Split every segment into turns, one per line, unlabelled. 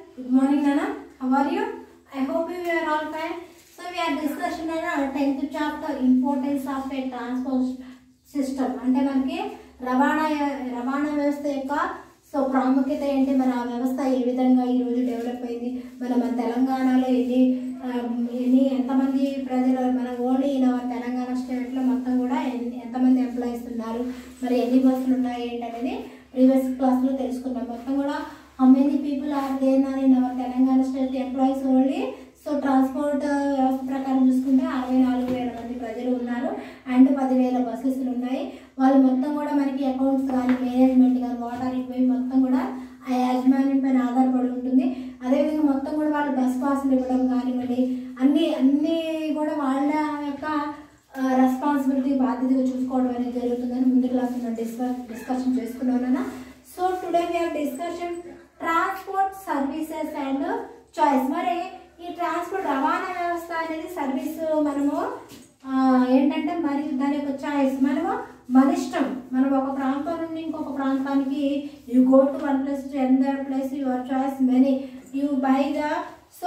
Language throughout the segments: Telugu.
Good morning, Nana. How are you? I hope you are all fine. So we are discussing our tenth chapter importance of a transport system. అంటే మనకి రవాణా రవాణా వ్యవస్థ యొక్క సో ప్రాముఖ్యత ఏంటి మరి ఆ వ్యవస్థ ఏ విధంగా ఈ రోజు డెవలప్ అయింది మన మన తెలంగాణలో ఎన్ని ఆ, ఎన్ని ఎంతమంది ప్రజలు మన ఓన్లీ ఇన్ అవర్ తెలంగాణ స్టేట్లో మొత్తం కూడా ఎన్ని- ఎంతమంది ఎంప్లాయీస్ ఉన్నారు మరి ఎన్ని బస్సులు ఉన్నాయి ఏంటి అనేది ప్రీవియస్ క్లాస్లో తెలుసుకున్నాం మొత్తం కూడా how many people are there in our Telangana state employees only so transport వ్యవస్థ ప్రకారం చూసుకుంటే అరవై నాలుగు వేల మంది ప్రజలు ఉన్నారు అండ్ పదివేల బస్సెస్ ఉన్నాయి వాళ్ళు మొత్తం కూడా మనకి అకౌంట్స్ కానీ మేనేజ్మెంట్ కానీ వాటర్ ఇవి మొత్తం కూడా ఆ యాజమాన్యం పైన ఆధారపడి ఉంటుంది అదేవిధంగా మొత్తం కూడా వాళ్ళు బస్ పాసులు ఇవ్వడం కానివ్వండి అన్ని అన్ని కూడా వాళ్ళ యొక్క రెస్పాన్సిబిలిటీ బాధ్యతగా చూసుకోవడం అనేది జరుగుతుందని ముందు క్లాస్ మనం డిస్కస్ డిస్కషన్ చేసుకున్నాను so today we are discussion transport services and choice మరి ఈ ట్రాన్స్పోర్ట్ రవాణా వ్యవస్థ అనేది సర్వీస్ మనము ఆ, ఏంటంటే మరి దాని యొక్క చాయిస్ మనము మన ఇష్టం మనం ఒక ప్రాంతం నుండి ఇంకొక ప్రాంతానికి you go to one place to another place your choice many you by the so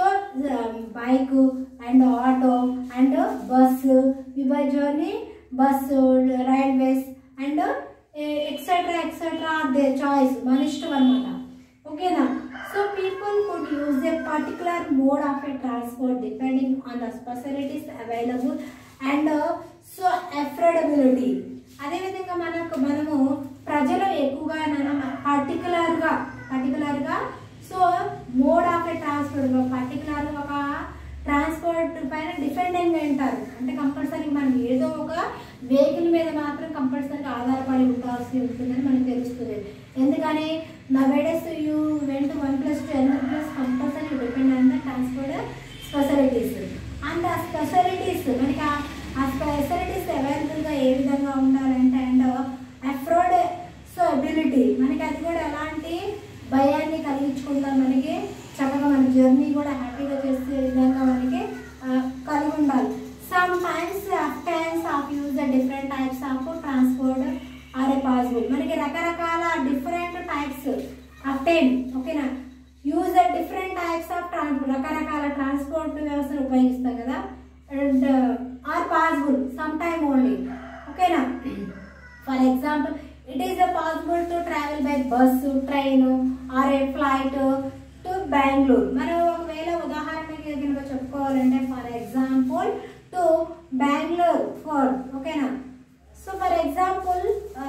bike and auto and bus you by journey bus railways and etcetera etcetera the choice మన ఇష్టం అనమాట ఓకేనా so people could use a particular mode of a transport depending on the facilities available and so affordability అదేవిధంగా మనకు మనము ప్రజలు ఎక్కువగా పర్టికులర్గా పర్టికులర్గా so mode of a transport పర్టికులర్గా ఒక ట్రాన్స్పోర్ట్ పైన డిపెండింగ్ ఉంటారు అంటే కంపల్సరీ మనం ఏదో ఒక వెహికల్ మీద మాత్రం కంపల్సరీగా ఆధారపడి ఉండాల్సి ఉంటుందని మనకు తెలుస్తుంది ఎందుకని nowadays you went one plus two N plus compulsory depend on the transport facilities and ఆ ఫెసిలిటీస్ మనకి ఆ- ఆ ఫెసిలిటీస్ అవైలబుల్గా ఏ విధంగా ఉండాలంటే అండ్ అఫ్రోడ్ సో అబిలిటీ మనకి అది కూడా ఎలాంటి భయాన్ని కలిగించకుండా మనకి చక్కగా మన జర్నీ కూడా హ్యాపీగా చేసే విధంగా మనకి ఆ, కలిగి ఉండాలి some times times of use the different types of transport are a possible మనకి రకరకాల డిఫరెంట్ టైప్స్ ఆఫ్ టైం ఓకేనా use the different types of transport రకరకాల ట్రాన్స్పోర్ట్ వ్యవస్థను ఉపయోగిస్తాం కదా and are possible some time only ఓకేనా for example it is possible to travel by bus train or a flight to Bengaluru మనం ఒకవేళ ఉదాహరణకి కనుక చెప్పుకోవాలంటే for example to Bengaluru for ఓకేనా so for example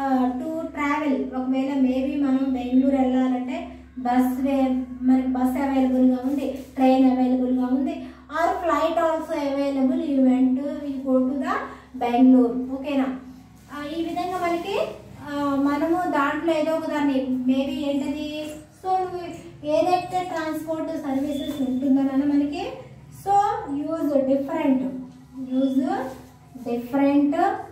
to travel ఒకవేళ మేబీ మనం బెంగళూరు వెళ్ళాలంటే బస్ వే మనకి బస్ అవైలబుల్గా ఉంది ట్రైన్ అవైలబుల్గా ఉంది or flight also available you went you go to the Bengaluru ఓకేనా ఆ, ఈ విధంగా మనకి ఆ, మనము దాంట్లో ఏదో ఒక దాన్ని మేబీ ఏంటది సో ఏదైతే ట్రాన్స్పోర్ట్ సర్వీసెస్ ఉంటుందన్న మనకి so use different use different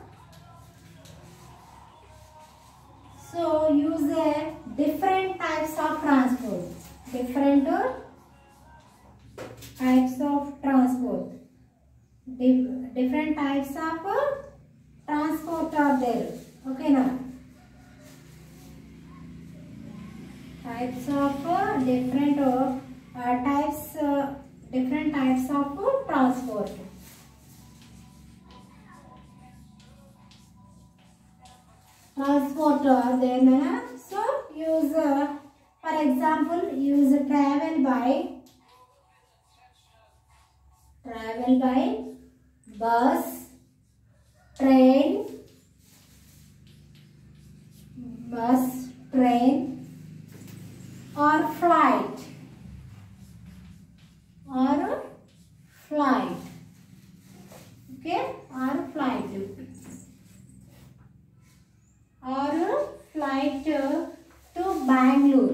so use different types of transport different types of transport different types of transport are there ఓకేనా types of uh, different uh, uh, types uh, different types of uh, transport transport are there na? so use uh, for example use travel by travel by bus train bus train or flight or flight okay or flight or flight to Bangalore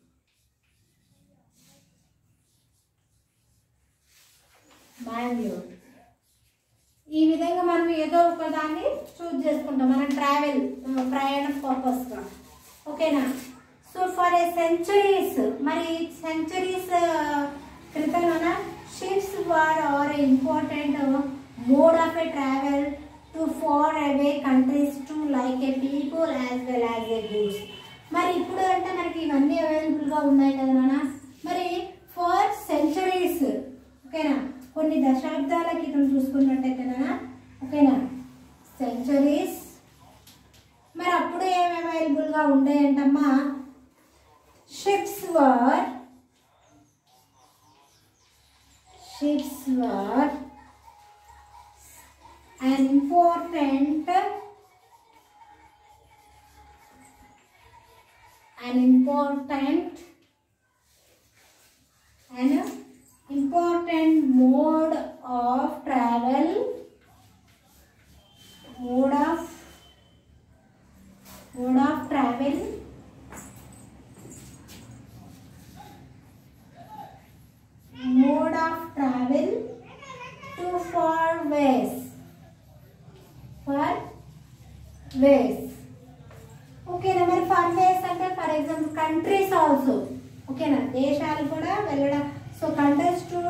Bengaluru ఈ విధంగా మనం ఏదో ఒక దాన్ని చూస్ చేసుకుంటాం మనం ట్రావెల్ ప్రయాణం పర్పస్గా ఓకేనా సో ఫర్ ఏ సెంచరీస్ మరి సెంచరీస్ క్రితం మన ships were are important mode of a travel to far away countries to like a people as well as a goods మరి ఇప్పుడు అంటే మనకి ఇవన్నీ అవైలబుల్గా ఉన్నాయి కదా నాన్న మరి దశాబ్దాల క్రితం చూసుకున్నట్టయితేనా ఓకేనా సెంచరీస్ మరి అప్పుడు ఏం అవైలబుల్గా ఉండేయంటమ్మా ships were ships were an important an important an important mode of travel mode of mode of travel mode of travel to far ways far ways ఓకేనా మరి ఫర్ వేస్ అంటే ఫర్ ఎగ్జాంపుల్ కంట్రీస్ ఆల్సో ఓకేనా దేశాలు కూడా వెళ్ళడం సో కంట్రీస్ టు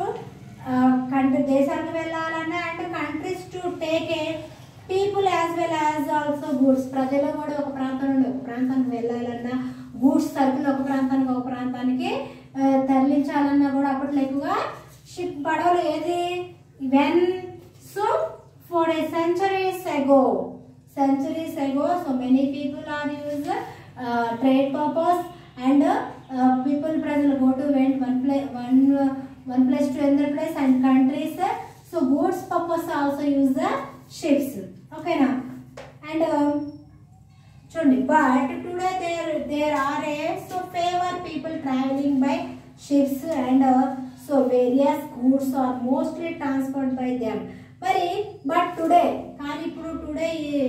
కంట్రీ దేశాలకు వెళ్ళాలన్నా అంటే countries to take a people as well as also goods ప్రజలు కూడా ఒక ప్రాంతం నుండి ఒక ప్రాంతానికి వెళ్ళాలన్నా గూడ్స్ సరుకులు ఒక ప్రాంతానికి ఒక ప్రాంతానికి ఆ, తరలించాలన్నా కూడా అప్పట్లో ఎక్కువగా షిప్ పడవలు ఏది when so for a centuries ago centuries ago so many people are use uh, trade purpose and uh, people present go to went one place one uh, one place to another place and countries uh, so goods purpose also use the ships okay now and um, చూడండి but today there there are a so fewer people travelling by ships and so various goods are mostly transport by them మరి బట్ టుడే కానీ ఇప్పుడు టుడే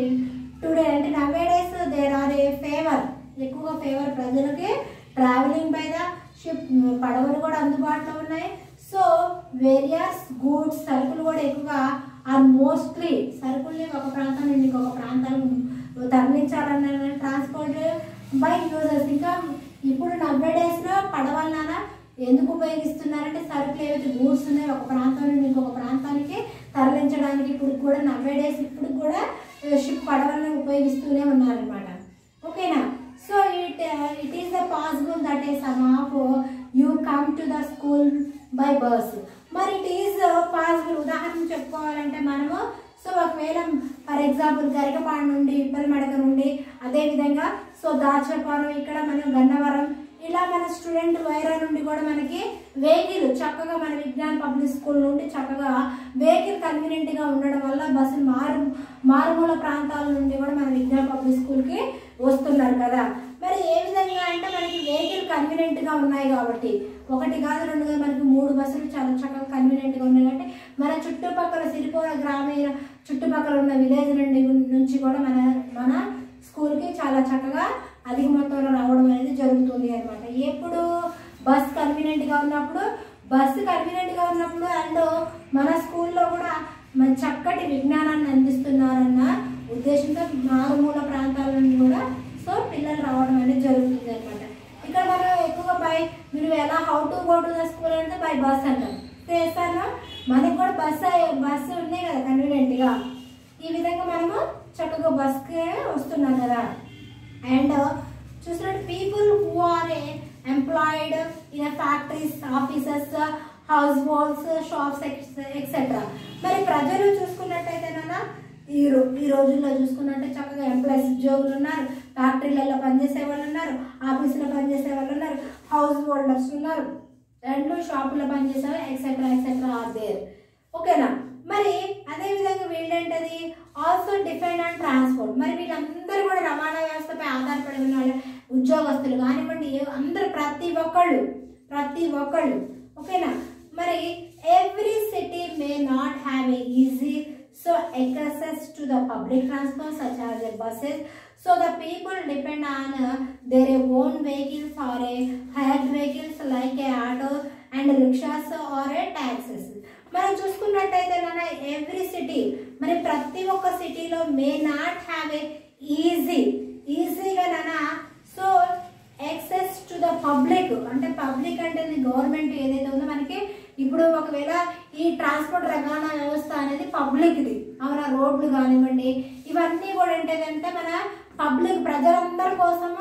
టుడే అంటే nowadays there are a fewer ఎక్కువగా ఫేవర్ ప్రజలకి ట్రావెలింగ్ బై ద షిప్ పడవలు కూడా అందుబాటులో ఉన్నాయి సో వేరియస్ గూడ్స్ సరుకులు కూడా ఎక్కువగా ఆర్ మోస్ట్లీ సరుకుల్ని ఒక ప్రాంతం నుండి ఇంకొక ప్రాంతానికి తరలించాలన్న ట్రాన్స్పోర్ట్ బై యూజర్స్ ఇంకా ఇప్పుడు నవ్వే డేస్లో పడవలన ఎందుకు ఉపయోగిస్తున్నారంటే సరుకులు ఏవైతే గూడ్స్ ఉన్నాయో ఒక ప్రాంతం నుండి ఇంకొక ప్రాంతానికి తరలించడానికి ఇప్పుడు కూడా నవ్వే డేస్ ఇప్పుడు కూడా షిప్ పడవలను ఉపయోగిస్తూనే ఉన్నారనమాట ఓకేనా so it it is the possible that a some of you come to the school by bus మరి ఇట్ ఈస్ పాసిబుల్ ఉదాహరణ చెప్పుకోవాలంటే మనము సో ఒకవేళ ఫర్ ఎగ్జాంపుల్ గరికపాడు నుండి ఇప్పలమడక నుండి అదేవిధంగా సో దాచపాలెం ఇక్కడ మనం గన్నవరం ఇలా మన స్టూడెంట్ వైరా నుండి కూడా మనకి వెహికల్ చక్కగా మన విజ్ఞాన్ పబ్లిక్ స్కూల్ నుండి చక్కగా వెహికల్ కన్వీనియంట్గా ఉండడం వల్ల బస్సులు మారు మారుమూల ప్రాంతాల నుండి కూడా మన విజ్ఞాన్ పబ్లిక్ స్కూల్కి వస్తున్నారు కదా మరి ఏ విధంగా అంటే మనకి వెహికల్ కన్వీనియంట్గా ఉన్నాయి కాబట్టి ఒకటి కాదు రెండు కాదు మనకి మూడు బస్సులు చాలా చక్కగా కన్వీనియంట్గా ఉన్నాయి కాబట్టి మన చుట్టుపక్కల సిరిపోల గ్రామీణ చుట్టుపక్కల ఉన్న విలేజ్ నుండి నుంచి కూడా మన మన స్కూల్కి చాలా చక్కగా అధిక మొత్తంలో రావడం అనేది జరుగుతుంది అనమాట ఎప్పుడు బస్ కన్వీనియంట్గా ఉన్నప్పుడు బస్సు కన్వీనియంట్గా ఉన్నప్పుడు అండ్ మన స్కూల్లో కూడా మన చక్కటి విజ్ఞానాన్ని అందిస్తున్నారన్న ఉద్దేశంతో మారుమూల ప్రాంతాల నుండి కూడా సో పిల్లలు రావడం అనేది జరుగుతుంది అనమాట ఇక్కడ మనం ఎక్కువగా బై మీరు ఎలా how to go to the school అంటే బై బస్ అంటాం చేస్తాను మనకి కూడా బస్సు బస్సు ఉన్నాయి కదా కన్వీనియంట్గా ఈ విధంగా మనము చక్కగా బస్కే వస్తున్నాం కదా అండ్ చూసినట్టు people who are employed in factories offices households shops etcetera మరి ప్రజలు చూసుకున్నట్టయితేనా ఈ రో ఈ రోజుల్లో చూసుకున్నట్టే చక్కగా ఎంప్లాయీస్ ఉద్యోగులు ఉన్నారు ఫ్యాక్టరీలలో పనిచేసే వాళ్ళు ఉన్నారు ఆఫీసులో పనిచేసే వాళ్ళు ఉన్నారు హౌస్ హోల్డర్స్ ఉన్నారు అండ్ షాపులో పనిచేసే ఎక్సెట్రా ఎక్సెట్రా ఆర్ దేర్ ఓకేనా మరి అదే విధంగా వీళ్ళేంటది ఆల్సో డిపెండ్ ఆన్ ట్రాన్స్పోర్ట్ మరి వీళ్ళందరూ కూడా రవాణా వ్యవస్థపై ఆధారపడి ఉన్న వాళ్ళే. ఉద్యోగస్తులు కానివ్వండి ఏ- అందరూ ప్రతి ఒక్కళ్ళు ప్రతి ఒక్కళ్ళు ఓకేనా మరి every city may not have a easy so access to the public transport such as a buses so the people depend on uh, their own vehicles or a hired vehicles like a auto and rickshaws or a taxis మనం చూసుకున్నట్టయితే నాన్న ఎవ్రీ సిటీ మరి ప్రతి ఒక్క సిటీలో may not have a easy ఈజీగా నాన్న so access to the public అంటే పబ్లిక్ అంటే గవర్నమెంట్ ఏదైతే ఉందో మనకి ఇప్పుడు ఒకవేళ ఈ ట్రాన్స్పోర్ట్ రవాణా వ్యవస్థ అనేది పబ్లిక్ది అవునా రోడ్లు కానివ్వండి ఇవన్నీ కూడా ఏంటంటే మన పబ్లిక్ ప్రజలందరి కోసము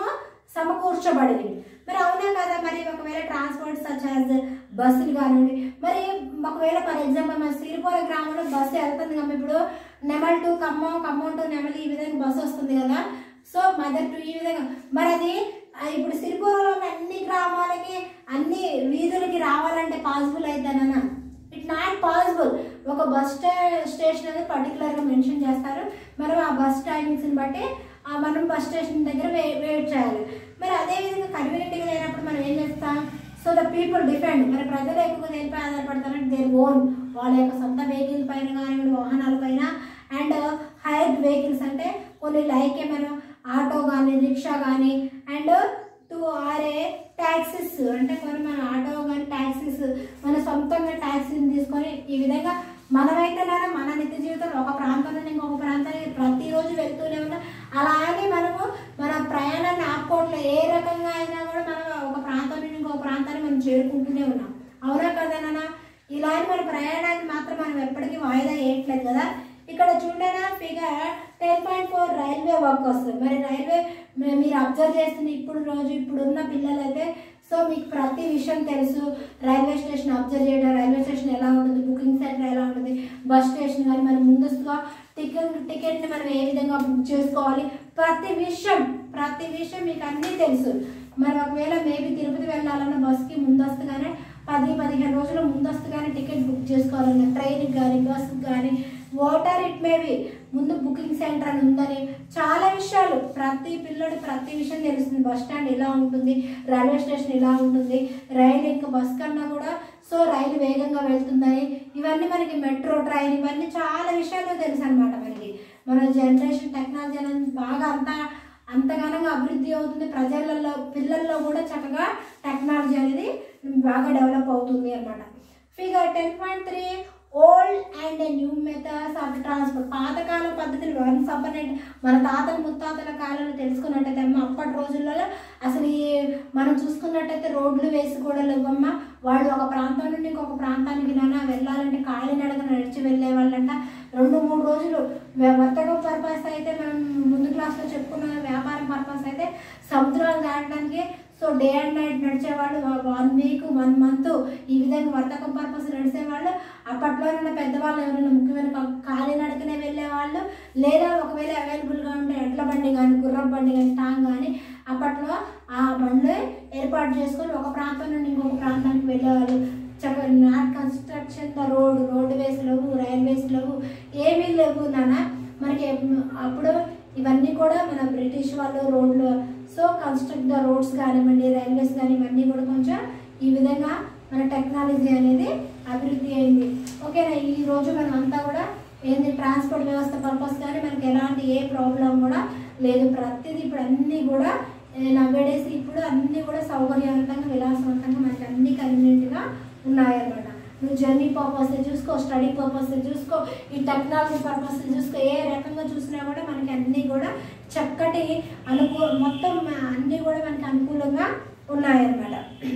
సమకూర్చబడింది మరి అవునా కదా మరి ఒకవేళ ట్రాన్స్పోర్ట్ సచ్ యాజ్ బస్సులు కానివ్వండి మరి ఒకవేళ ఫర్ ఎగ్జాంపుల్ మన శ్రీపుర గ్రామంలో బస్సు వెళ్తుంది కదా ఇప్పుడు నెమల్ టు ఖమ్మం ఖమ్మం టు నెమల్ ఈ విధంగా బస్సు వస్తుంది కదా సో మదర్ టు ఈ విధంగా మరి అది ఆ, ఇప్పుడు సిరిపురంలో ఉన్న అన్ని గ్రామాలకి అన్ని వీధులకి రావాలంటే పాసిబుల్ అయిద్దనన్న ఇట్ నాట్ పాసిబుల్ ఒక బస్ స్టే- స్టేషన్ అనేది పర్టికులర్గా మెన్షన్ చేస్తారు మనం ఆ బస్ టైమింగ్స్ని బట్టి ఆ మనం బస్ స్టేషన్ దగ్గర వే వెయిట్ చేయాలి మరి అదేవిధంగా కన్వీనియంట్గా లేనప్పుడు మనం ఏం చేస్తాం సో ద పీపుల్ డిపెండ్ మరి ప్రజలు ఎక్కువగా దేనిపై ఆధారపడతారంటే దేర్ ఓన్ వాళ్ళ యొక్క సొంత వెహికల్ పైన కానివ్వండి వాహనాల పైన అండ్ హైర్ వెహికల్స్ అంటే కొన్ని లైక్ ఏమైనా ఆటో కానీ రిక్షా కానీ and to are a taxis అంటే కొన్ని మన ఆటో కానీ ట్యాక్సీస్ మన సొంతంగా ట్యాక్సీని తీసుకొని ఈ విధంగా మనమైతే నాన్న మన నిత్య జీవితంలో ఒక ప్రాంతం నుండి ఇంకొక ప్రాంతానికి ప్రతిరోజు వెళ్తూనే ఉన్నాం అలాగే మనము మన ప్రయాణాన్ని ఆపుకోవట్లేదు ఏ రకంగా అయినా కూడా మనం ఒక ప్రాంతం నుండి ఇంకొక ప్రాంతాన్ని మనం చేరుకుంటూనే ఉన్నాం అవునా కదా నాన్న ఇలా అని మన ప్రయాణాన్ని మాత్రం మనం ఎప్పటికీ వాయిదా వేయట్లేదు కదా ఇక్కడ చూడనా figure ten point four railway workers మరి రైల్వే మ- మీరు అబ్జర్వ్ చేస్తున్న ఇప్పుడు రోజు ఇప్పుడున్న పిల్లలైతే సో మీకు ప్రతి విషయం తెలుసు రైల్వే స్టేషన్ అబ్జర్వ్ చేయడం రైల్వే స్టేషన్ ఎలా ఉంటుంది బుకింగ్ సెంటర్ ఎలా ఉంటుంది బస్ స్టేషన్ కానీ మనం ముందస్తుగా టికెట్ టికెట్ని మనం ఏ విధంగా బుక్ చేసుకోవాలి ప్రతి విషయం ప్రతి విషయం మీకు అన్నీ తెలుసు మరి ఒకవేళ మేబీ తిరుపతి వెళ్ళాలన్న బస్కి ముందస్తుగానే పది పదిహేను రోజుల ముందస్తుగానే టికెట్ బుక్ చేసుకోవాలన్న ట్రైన్కి కానీ బస్కి కానీ వాటర్ ఇట్ మేబీ ముందు బుకింగ్ సెంటర్ అని ఉందని చాలా విషయాలు ప్రతి పిల్లడు ప్రతి విషయం తెలుస్తుంది బస్ స్టాండ్ ఇలా ఉంటుంది రైల్వే స్టేషన్ ఇలా ఉంటుంది రైలు ఇంకా బస్ కన్నా కూడా సో రైలు వేగంగా వెళ్తుందని ఇవన్నీ మనకి మెట్రో ట్రైన్ ఇవన్నీ చాలా విషయాలు తెలుసు అనమాట మనకి మన జనరేషన్ టెక్నాలజీ అనేది బాగా అంతా అంతగానంగా అభివృద్ధి అవుతుంది ప్రజలలో పిల్లల్లో కూడా చక్కగా టెక్నాలజీ అనేది బాగా డెవలప్ అవుతుంది అనమాట figure ten point three old and new methods of transport పాతకాల పద్ధతులు వన్స్ అప్పర్ మన తాతల ముత్తాతల కాలంలో తెలుసుకున్నట్టయితే అమ్మ అప్పటి రోజుల్లో అసలు ఈ మనం చూసుకున్నట్టయితే రోడ్లు వేసి కూడా లేవమ్మ వాళ్ళు ఒక ప్రాంతం నుండి ఇంకొక ప్రాంతానికి నాన్న వెళ్ళాలంటే కాలినడక నడిచి వెళ్ళే వాళ్ళంట రెండు మూడు రోజులు వ్య- వర్తకం పర్పస్ అయితే మనం ముందు క్లాస్లో చెప్పుకున్న వ్యాపారం పర్పస్ అయితే సముద్రాలు దాటడానికి సో డే అండ్ నైట్ నడిచేవాళ్ళు వన్ వీక్ వన్ మంత్ ఈ విధంగా వర్తకం పర్పస్ నడిచేవాళ్ళు అప్పట్లో ఉన్న పెద్దవాళ్ళు ఎవరైనా ముఖ్యమైన కా- కాలినడకనే వెళ్ళేవాళ్ళు లేదా ఒకవేళ అవైలబుల్గా ఉంటే ఎడ్ల బండి కానీ గుర్రం బండి కానీ టాంగ్ కానీ అప్పట్లో ఆ బండ్లు ఏర్పాటు చేసుకొని ఒక ప్రాంతం నుండి ఇంకొక ప్రాంతానికి వెళ్ళేవాళ్ళు చక్కగా not construction the road roadways లేవు రైల్వేస్ లేవు ఏమీ లేవు నాన్న మనకి ఎప్- అప్పుడు ఇవన్నీ కూడా మన బ్రిటిష్ వాళ్ళు రోడ్లు సో కన్స్ట్రక్ట్ ద రోడ్స్ కానివ్వండి రైల్వేస్ కానీ ఇవన్నీ కూడా కొంచెం ఈ విధంగా మన టెక్నాలజీ అనేది అభివృద్ధి అయింది ఓకేనా ఈ రోజు మనం అంతా కూడా ఏంది ట్రాన్స్పోర్ట్ వ్యవస్థ పర్పస్ కానీ మనకి ఎలాంటి ఏ ప్రాబ్లం కూడా లేదు ప్రతిదీ ఇప్పుడు అన్నీ కూడా నవ్వేడేసి ఇప్పుడు అన్నీ కూడా సౌకర్యవంతంగా విలాసవంతంగా మనకి అన్ని కన్వీనియంట్గా ఉన్నాయన్నమాట నువ్వు జర్నీ పర్పస్ చూసుకో స్టడీ పర్పస్ చూసుకో ఈ టెక్నాలజీ పర్పస్ చూసుకో ఏ రకంగా చూసినా కూడా మనకి అన్నీ కూడా చక్కటి అనుకూ మొత్తం అన్నీ కూడా మనకి అనుకూలంగా ఉన్నాయన్నమాట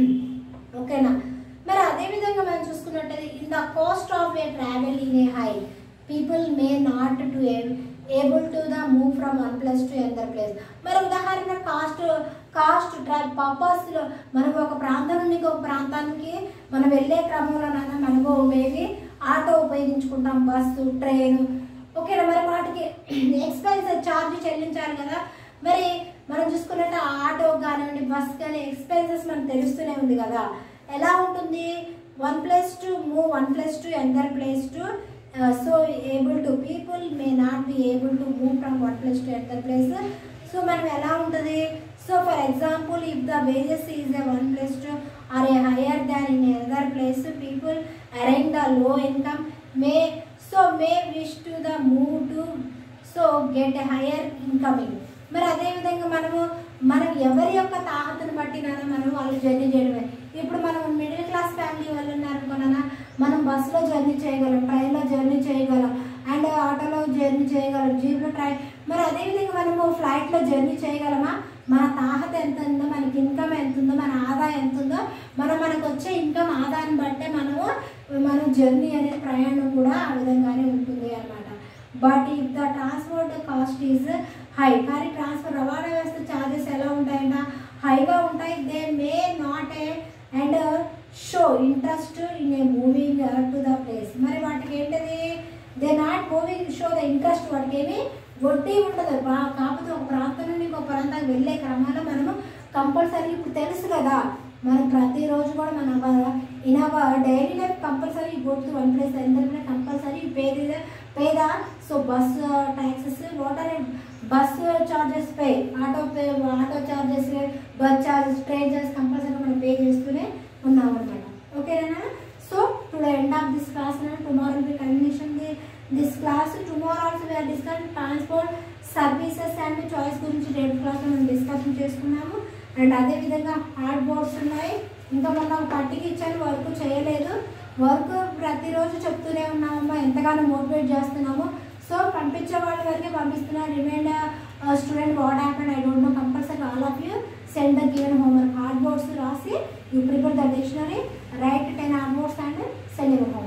ఓకేనా మరి అదేవిధంగా మనం చూసుకున్నట్టయితే in the cost of a travel in a high people may not to able to the move from one place to other place మరి ఉదాహరణ కాస్ట్ కాస్ట్ ట్రా పర్పస్లో మనం ఒక ప్రాంతం నుండి ఇంకొక ప్రాంతానికి మనం వెళ్ళే క్రమంలోనైనా మనము మేబీ ఆటో ఉపయోగించుకుంటాం బస్సు ట్రైన్ ఓకేనా మరి వాటికి ఎక్స్పెన్స్ ఛార్జ్ చెల్లించాలి కదా మరి మనం చూసుకున్నట్టు ఆటో కానివ్వండి బస్ కానీ ఎక్స్పెన్సెస్ మనకు తెలుస్తూనే ఉంది కదా ఎలా ఉంటుంది one place to move one place to other place to so able to people may not be able to move from one place to other place so మనం ఎలా ఉంటుంది so for example if the wages is a one place to are a higher than in other place people earning the low income may so may wish to the move to so get higher incoming మరి అదేవిధంగా మనము మనం ఎవరి యొక్క తాహతను బట్టినా మనం వాళ్ళు జర్నీ చేయడమే ఇప్పుడు మనం మిడిల్ క్లాస్ ఫ్యామిలీ వాళ్ళు ఉన్నారనుకున్నా మనం బస్సులో జర్నీ చేయగలం ట్రైన్లో జర్నీ చేయగలం అండ్ ఆటోలో జర్నీ చేయగలం జీప్లో ట్రైన్ మరి అదేవిధంగా మనము ఫ్లైట్లో జర్నీ చేయగలమా మన తాహత ఎంత ఉందో మనకి ఇన్కమ్ ఎంత ఉందో మన ఆదాయం ఎంత ఉందో మనం మనకు వచ్చే ఇన్కమ్ ఆదాయాన్ని బట్టే మనము మన జర్నీ అనేది ప్రయాణం కూడా ఆ విధంగానే ఉంటుంది అన్నమాట but if the transport cost is high కానీ ట్రాన్స్పోర్ట్ రవాణా వ్యవస్థ ఛార్జెస్ ఎలా ఉంటాయంట హైగా ఉంటాయి they may not a and show interest in a moving to the place మరి వాటికి ఏంటిది they not moving show the interest వాటికి ఏమి వడ్డీ ఉండదు బా- కాకపోతే ఒక ప్రాంతం నుండి ఇంకో ప్రాంతానికి వెళ్ళే క్రమంలో మనము కంపల్సరీ ఇప్పుడు తెలుసు కదా మనం ప్రతిరోజు కూడా మన in our daily life compulsory go to one place ఎందుకంటే కంపల్సరీ పేద పేద so bus taxes what are bus charges pay auto pay auto charges bus charges train charges compulsory మనం పే చేస్తూనే ఉన్నాం అనమాట ఓకేనా so today end of this class tomorrow be continuation the this class tomorrow also we're discuss transport services and choice గురించి రేపు క్లాస్లో మనం డిస్కషన్ చేసుకున్నాము అండ్ అదేవిధంగా హార్డ్ బోర్డ్స్ ఉన్నాయి ఇంకా మొన్న పట్టికి ఇచ్చాను వర్క్ చేయలేదు వర్క్ ప్రతిరోజు చెప్తూనే ఉన్నామమ్మా ఎంతగానో మోటివేట్ చేస్తున్నాము సో పంపించే వాళ్ళ వరకే పంపిస్తున్నా remind student what happen I don't know compulsory all of you send the given homework hard words రాసి you prepare the dictionary write ten hard words and send your homework